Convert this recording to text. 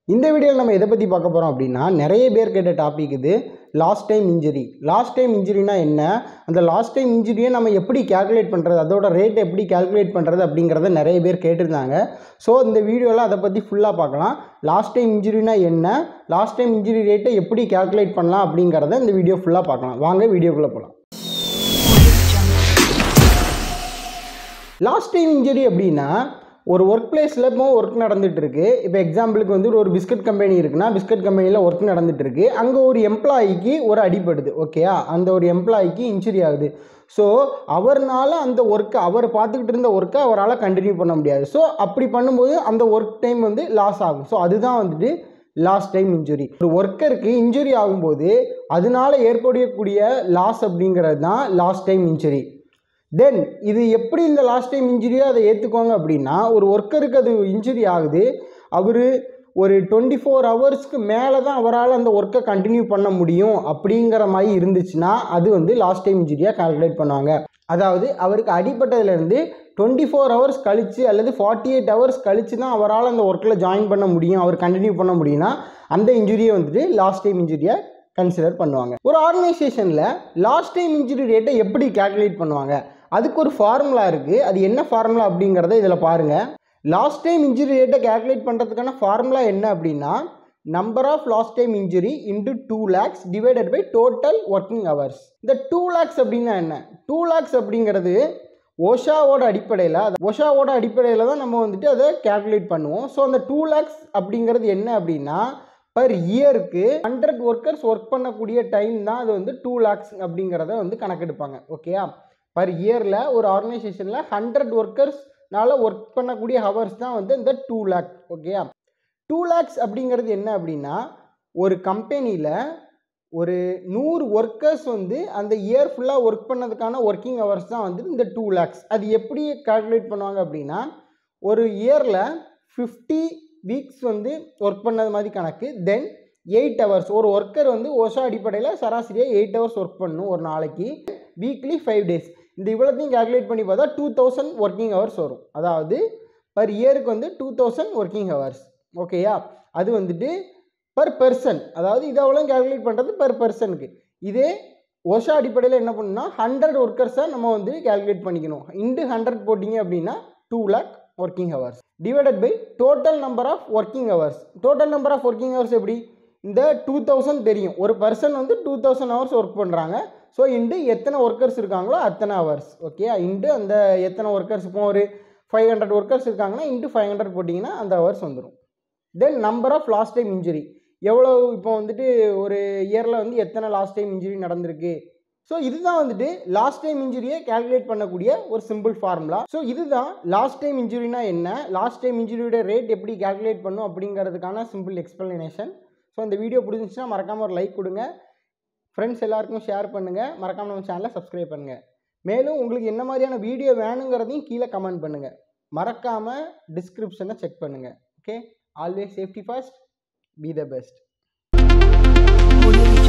இந்த வீடியோவில் நம்ம எதை பற்றி பார்க்க போகிறோம் அப்படின்னா நிறைய பேர் கேட்ட டாபிக் இது lost time injury lost time இன்ஜுரினா என்ன அந்த லாஸ்ட் டைம் இன்ஜுரியை நம்ம எப்படி கேல்குலேட் பண்ணுறது அதோட ரேட் எப்படி கேல்குலேட் பண்ணுறது அப்படிங்கிறத நிறைய பேர் கேட்டிருந்தாங்க ஸோ இந்த வீடியோவில் அதை பற்றி ஃபுல்லாக பார்க்கலாம் லாஸ்ட் டைம் இன்ஜுரினா என்ன லாஸ்ட் டைம் இன்ஜுரி ரேட்டை எப்படி கேல்குலேட் பண்ணலாம் அப்படிங்கிறத இந்த வீடியோ ஃபுல்லாக பார்க்கலாம் வாங்க வீடியோக்குள்ளே போகலாம் லாஸ்ட் டைம் இன்ஜுரி அப்படின்னா ஒரு ஒர்க் பிளேஸில் இப்போ ஒர்க் நடந்துட்டு இருக்கு இப்போ எக்ஸாம்பிளுக்கு வந்து ஒரு பிஸ்கட் கம்பெனி இருக்குன்னா பிஸ்கட் கம்பெனியில் ஒர்க் நடந்துட்டு இருக்கு அங்கே ஒரு எம்ப்ளாயிக்கு ஒரு அடிபடுது ஓகேயா அந்த ஒரு எம்ப்ளாயிக்கு இன்ஜுரி ஆகுது ஸோ அவர்னால அந்த ஒர்க்கை அவர் பார்த்துக்கிட்டு இருந்த ஒர்க்கை அவரால் கண்டினியூ பண்ண முடியாது ஸோ அப்படி பண்ணும்போது அந்த ஒர்க் டைம் வந்து லாஸ் ஆகும் ஸோ அதுதான் வந்துட்டு லாஸ்ட் டைம் இன்ஜுரி ஒரு ஒர்க்கருக்கு இன்ஜுரி ஆகும்போது அதனால ஏற்படக்கூடிய லாஸ் அப்படிங்கிறது தான் லாஸ்ட் டைம் இன்ஜுரி தென் இது எப்படி இந்த லாஸ்ட் டைம் இன்ஜுரியோ அதை ஏற்றுக்குவாங்க அப்படின்னா ஒரு ஒர்க்கருக்கு அது இன்ஜுரி ஆகுது அவர் ஒரு டுவெண்ட்டி ஃபோர் ஹவர்ஸ்க்கு மேலே தான் அவரால் அந்த ஒர்க்கை கண்டினியூ பண்ண முடியும் அப்படிங்கிற மாதிரி இருந்துச்சுன்னா அது வந்து லாஸ்ட் டைம் இன்ஜுரியாக கால்குலேட் பண்ணுவாங்க அதாவது அவருக்கு அடிப்பட்டதுலேருந்து டுவெண்ட்டி ஃபோர் ஹவர்ஸ் கழித்து அல்லது ஃபார்ட்டி எயிட் ஹவர்ஸ் கழித்து தான் அவரால் அந்த ஒர்க்கில் ஜாயின் பண்ண முடியும் அவர் கண்டினியூ பண்ண முடியும்னா அந்த இன்ஜுரியை வந்துட்டு லாஸ்ட் டைம் இன்ஜுரியை கன்சிடர் பண்ணுவாங்க ஒரு ஆர்கனைசேஷனில் லாஸ்ட் டைம் இன்ஜுரி ரேட்டை எப்படி கேல்குலேட் பண்ணுவாங்க அதுக்கு ஒரு ஃபார்முலா இருக்குது அது என்ன ஃபார்முலா அப்படிங்கிறத இதில் பாருங்கள் லாஸ்ட் டைம் இன்ஜுரி ரேட்டை கேல்குலேட் பண்ணுறதுக்கான ஃபார்முலா என்ன அப்படின்னா number of lost time injury into two lakhs divided by total working hours இந்த டூ லேக்ஸ் அப்படின்னா என்ன டூ லேக்ஸ் அப்படிங்கிறது ஓஷாவோட அடிப்படையில் அது ஓஷாவோட அடிப்படையில் தான் நம்ம வந்துட்டு அதை கேல்குலேட் பண்ணுவோம் ஸோ அந்த டூ லேக்ஸ் அப்படிங்கிறது என்ன அப்படின்னா பர் இயருக்கு ஹண்ட்ரட் ஒர்க்கர்ஸ் ஒர்க் பண்ணக்கூடிய டைம் தான் அது வந்து டூ லேக்ஸ் அப்படிங்கிறத வந்து கணக்கெடுப்பாங்க ஓகேயா பர் இயரில் ஒரு ஆர்கனைசேஷனில் ஹண்ட்ரட் ஒர்க்கர்ஸ்னால ஒர்க் பண்ணக்கூடிய ஹவர்ஸ் தான் வந்து இந்த டூ லேக் ஓகேயா டூ லேக்ஸ் அப்படிங்கிறது என்ன அப்படின்னா ஒரு கம்பெனியில் ஒரு நூறு ஒர்க்கர்ஸ் வந்து அந்த இயர் ஃபுல்லாக ஒர்க் பண்ணதுக்கான ஒர்க்கிங் ஹவர்ஸ் தான் வந்து இந்த டூ லேக்ஸ் அது எப்படி கால்குலேட் பண்ணுவாங்க அப்படின்னா ஒரு இயரில் ஃபிஃப்டி வீக்ஸ் வந்து ஒர்க் பண்ணது மாதிரி கணக்கு தென் எயிட் ஹவர்ஸ் ஒரு ஒர்க்கர் வந்து ஓஷா அடிப்படையில் சராசரியாக எயிட் ஹவர்ஸ் ஒர்க் பண்ணணும் ஒரு நாளைக்கு வீக்லி ஃபைவ் டேஸ் இந்த இவ்வளோத்தையும் கேல்குலேட் பண்ணி பார்த்தா டூ தௌசண்ட் ஒர்க்கிங் ஹவர்ஸ் வரும் அதாவது பர் இயருக்கு வந்து டூ தௌசண்ட் ஒர்க்கிங் ஹவர்ஸ் ஓகேயா அது வந்துட்டு பர் பர்சன் அதாவது இதை அவ்வளோ கேல்குலேட் பண்ணுறது பர் பர்சனுக்கு இதே ஓஷா அடிப்படையில் என்ன பண்ணணும்னா ஹண்ட்ரட் ஒர்க்கர்ஸை நம்ம வந்து கேல்குலேட் பண்ணிக்கணும் இன்டு ஹண்ட்ரட் போட்டிங்க அப்படின்னா two lakh working hours divided by total number of working hours total number of working hours எப்படி இந்த டூ தௌசண்ட் தெரியும் ஒரு பர்சன் வந்து டூ தௌசண்ட் ஹவர்ஸ் ஒர்க் பண்ணுறாங்க ஸோ இன்டு எத்தனை ஒர்க்கர்ஸ் இருக்காங்களோ அத்தனை ஹவர்ஸ் ஓகே இன்டு அந்த எத்தனை ஒர்க்கர்ஸ் இப்போ ஒரு ஃபைவ் ஹண்ட்ரட் ஒர்க்கர்ஸ் இருக்காங்கன்னா இன்ட்டு ஃபைவ் ஹண்ட்ரட் போட்டிங்கன்னா அந்த ஹவர்ஸ் வந்துடும் then number of lost time injury எவ்வளோ இப்போ வந்துட்டு ஒரு இயரில் வந்து எத்தனை லாஸ்ட் டைம் இன்ஜுரி நடந்திருக்கு ஸோ இதுதான் வந்துட்டு லாஸ்ட் டைம் இன்ஜுரியை கேல்குலேட் பண்ணக்கூடிய ஒரு சிம்பிள் ஃபார்முலா ஸோ இதுதான் லாஸ்ட் டைம் இன்ஜுரினா என்ன லாஸ்ட் டைம் இன்ஜுரியோட ரேட் எப்படி கேல்குலேட் பண்ணும் அப்படிங்கிறதுக்கான சிம்பிள் எக்ஸ்பிளனேஷன் ஸோ இந்த வீடியோ பிடிச்சிச்சுன்னா மறக்காமல் ஒரு லைக் கொடுங்க ஃப்ரெண்ட்ஸ் எல்லாருக்கும் ஷேர் பண்ணுங்கள் மறக்காமல் நம்ம சேனலை சப்ஸ்கிரைப் பண்ணுங்கள் மேலும் உங்களுக்கு என்ன மாதிரியான வீடியோ வேணுங்கிறதையும் கீழே கமெண்ட் பண்ணுங்கள் மறக்காமல் டிஸ்கிரிப்ஷனை செக் பண்ணுங்கள் okay always safety first be the best Audio